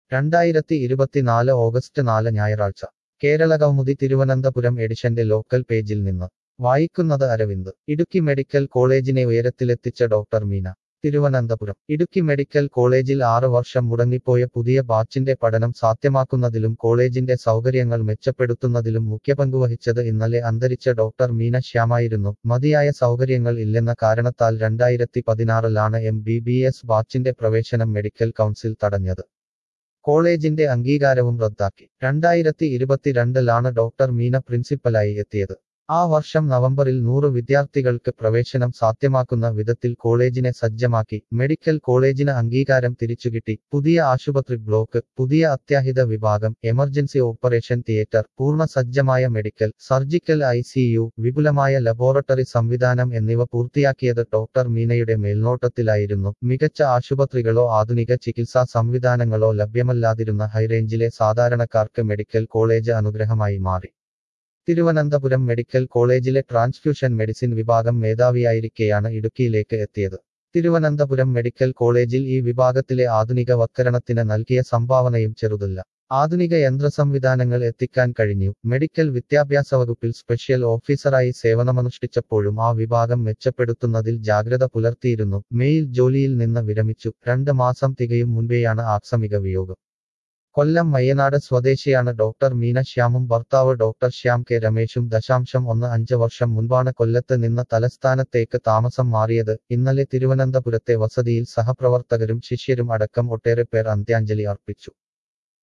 രണ്ടായിരത്തി ഇരുപത്തിനാല് ഓഗസ്റ്റ് നാല് ഞായറാഴ്ച കേരള കൗമുദി തിരുവനന്തപുരം എഡിഷന്റെ ലോക്കൽ പേജിൽ നിന്ന് വായിക്കുന്നത് അരവിന്ദ് ഇടുക്കി മെഡിക്കൽ കോളേജിനെ ഉയരത്തിലെത്തിച്ച ഡോക്ടർ മീന തിരുവനന്തപുരം ഇടുക്കി മെഡിക്കൽ കോളേജിൽ ആറ് വർഷം മുടങ്ങിപ്പോയ പുതിയ ബാച്ചിന്റെ പഠനം സാധ്യമാക്കുന്നതിലും കോളേജിന്റെ സൗകര്യങ്ങൾ മെച്ചപ്പെടുത്തുന്നതിലും മുഖ്യ പങ്കുവഹിച്ചത് ഇന്നലെ അന്തരിച്ച ഡോക്ടർ മീന ശ്യാമായിരുന്നു മതിയായ സൗകര്യങ്ങൾ ഇല്ലെന്ന കാരണത്താൽ രണ്ടായിരത്തി പതിനാറിലാണ് എം ബി ബി എസ് ബാച്ചിന്റെ പ്രവേശനം മെഡിക്കൽ കൗൺസിൽ തടഞ്ഞത് കോളേജിന്റെ അംഗീകാരവും റദ്ദാക്കി രണ്ടായിരത്തി ഇരുപത്തിരണ്ടിലാണ് ഡോക്ടർ മീന പ്രിൻസിപ്പലായി എത്തിയത് ആ വർഷം നവംബറിൽ നൂറ് വിദ്യാർത്ഥികൾക്ക് പ്രവേശനം സാധ്യമാക്കുന്ന വിധത്തിൽ കോളേജിനെ സജ്ജമാക്കി മെഡിക്കൽ കോളേജിന് അംഗീകാരം തിരിച്ചുകിട്ടി പുതിയ ആശുപത്രി ബ്ലോക്ക് പുതിയ അത്യാഹിത വിഭാഗം എമർജൻസി ഓപ്പറേഷൻ തിയേറ്റർ പൂർണ്ണ സജ്ജമായ മെഡിക്കൽ സർജിക്കൽ ഐ വിപുലമായ ലബോറട്ടറി സംവിധാനം എന്നിവ പൂർത്തിയാക്കിയത് ഡോക്ടർ മീനയുടെ മേൽനോട്ടത്തിലായിരുന്നു മികച്ച ആശുപത്രികളോ ആധുനിക ചികിത്സാ സംവിധാനങ്ങളോ ലഭ്യമല്ലാതിരുന്ന ഹൈറേഞ്ചിലെ സാധാരണക്കാർക്ക് മെഡിക്കൽ കോളേജ് അനുഗ്രഹമായി മാറി തിരുവനന്തപുരം മെഡിക്കൽ കോളേജിലെ ട്രാൻസ്ഫ്യൂഷൻ മെഡിസിൻ വിഭാഗം മേധാവിയായിരിക്കെയാണ് ഇടുക്കിയിലേക്ക് എത്തിയത് തിരുവനന്തപുരം മെഡിക്കൽ കോളേജിൽ ഈ വിഭാഗത്തിലെ ആധുനികവത്കരണത്തിന് നൽകിയ സംഭാവനയും ചെറുതല്ല ആധുനിക യന്ത്ര സംവിധാനങ്ങൾ എത്തിക്കാൻ കഴിഞ്ഞു മെഡിക്കൽ വിദ്യാഭ്യാസ വകുപ്പിൽ സ്പെഷ്യൽ ഓഫീസറായി സേവനമനുഷ്ഠിച്ചപ്പോഴും ആ വിഭാഗം മെച്ചപ്പെടുത്തുന്നതിൽ ജാഗ്രത പുലർത്തിയിരുന്നു മെയിൽ ജോലിയിൽ നിന്ന് വിരമിച്ചു രണ്ട് മാസം തികയും മുൻപെയാണ് ആക്സമിക വിയോഗം കൊല്ലം മയ്യനാട് സ്വദേശിയാണ് ഡോക്ടർ മീന ശ്യാമും ഭർത്താവ് ഡോക്ടർ ശ്യാം കെ രമേശും ദശാംശം ഒന്ന് അഞ്ച് വർഷം മുൻപാണ് കൊല്ലത്ത് നിന്ന് തലസ്ഥാനത്തേക്ക് താമസം മാറിയത് ഇന്നലെ തിരുവനന്തപുരത്തെ വസതിയിൽ സഹപ്രവർത്തകരും ശിഷ്യരും അടക്കം ഒട്ടേറെ പേർ അന്ത്യാഞ്ജലി അർപ്പിച്ചു